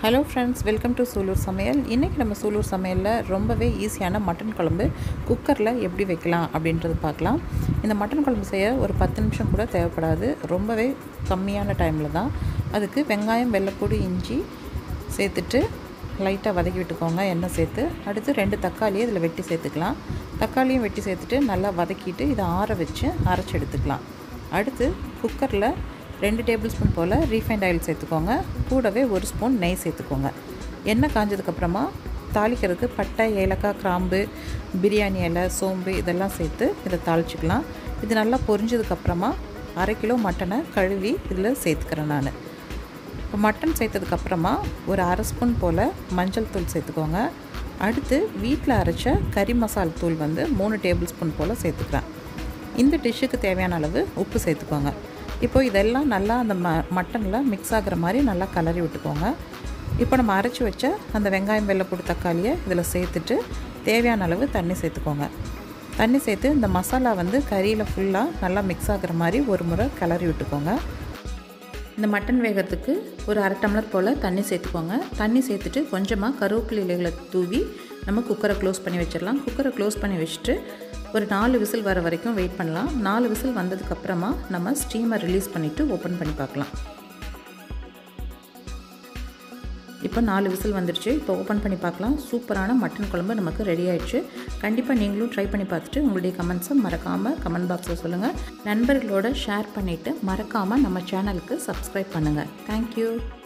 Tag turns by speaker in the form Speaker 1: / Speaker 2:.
Speaker 1: hello friends welcome to Sulur Samayal இன்றைக்கி நம்ம சூலூர் சமையலில் ரொம்பவே ஈஸியான மட்டன் குழம்பு குக்கரில் எப்படி வைக்கலாம் அப்படின்றது பார்க்கலாம் இந்த மட்டன் குழம்பு செய்ய ஒரு பத்து நிமிஷம் கூட தேவைப்படாது ரொம்பவே கம்மியான டைமில் தான் அதுக்கு வெங்காயம் வெள்ளைப்பூடி இஞ்சி சேர்த்துட்டு லைட்டாக வதக்கி விட்டுக்கோங்க எண்ணெய் சேர்த்து அடுத்து ரெண்டு தக்காளியை இதில் வெட்டி சேர்த்துக்கலாம் தக்காளியும் வெட்டி சேர்த்துட்டு நல்லா வதக்கிட்டு இதை ஆற வச்சு அரைச்சி எடுத்துக்கலாம் அடுத்து குக்கரில் ரெண்டு டேபிள் ஸ்பூன் போல் ரீஃபைண்ட் ஆயில் சேர்த்துக்கோங்க கூடவே ஒரு ஸ்பூன் நெய் சேர்த்துக்கோங்க எண்ணெய் காஞ்சதுக்கப்புறமா தாளிக்கிறதுக்கு பட்டை ஏலக்காய் கிராம்பு பிரியாணி இலை சோம்பு இதெல்லாம் சேர்த்து இதை தாளிச்சிக்கலாம் இது நல்லா பொரிஞ்சதுக்கப்புறமா அரை கிலோ மட்டனை கழுவி இதில் சேர்த்துக்கிறேன் நான் இப்போ மட்டன் சேர்த்ததுக்கப்புறமா ஒரு அரை ஸ்பூன் போல் மஞ்சள் தூள் சேர்த்துக்கோங்க அடுத்து வீட்டில் அரைச்ச கறி மசால் தூள் வந்து மூணு டேபிள் ஸ்பூன் போல் சேர்த்துக்கிறேன் இந்த டிஷ்ஷுக்கு தேவையான அளவு உப்பு சேர்த்துக்கோங்க இப்போ இதெல்லாம் நல்லா அந்த ம மட்டனில் மிக்ஸ் ஆகிற மாதிரி நல்லா கலரி விட்டுக்கோங்க இப்போ நம்ம அரைச்சி வச்ச அந்த வெங்காயம் வெள்ளைப்பூடி தக்காளியை இதில் சேர்த்துட்டு தேவையான அளவு தண்ணி சேர்த்துக்கோங்க தண்ணி சேர்த்து இந்த மசாலா வந்து கறியில் ஃபுல்லாக நல்லா மிக்ஸ் ஆகிற மாதிரி ஒரு முறை கிளறி விட்டுக்கோங்க இந்த மட்டன் வேகத்துக்கு ஒரு அரை டம்ளர் போல் தண்ணி சேர்த்துக்கோங்க தண்ணி சேர்த்துட்டு கொஞ்சமாக கருவேப்பிலை இலைகளை தூவி நம்ம குக்கரை க்ளோஸ் பண்ணி வச்சிடலாம் குக்கரை க்ளோஸ் பண்ணி வச்சுட்டு ஒரு நாலு விசில் வர வரைக்கும் வெயிட் பண்ணலாம் நாலு விசில் வந்ததுக்கப்புறமா நம்ம ஸ்டீமை ரிலீஸ் பண்ணிவிட்டு ஓப்பன் பண்ணி பார்க்கலாம் இப்போ நாலு விசில் வந்துடுச்சு இப்போ ஓப்பன் பண்ணி பார்க்கலாம் சூப்பரான மட்டன் குழம்பு நமக்கு ரெடி ஆயிடுச்சு கண்டிப்பாக நீங்களும் ட்ரை பண்ணி பார்த்துட்டு உங்களுடைய கமெண்ட்ஸை மறக்காமல் கமெண்ட் பாக்ஸில் சொல்லுங்கள் நண்பர்களோட ஷேர் பண்ணிவிட்டு மறக்காமல் நம்ம சேனலுக்கு சப்ஸ்கிரைப் பண்ணுங்கள் தேங்க்யூ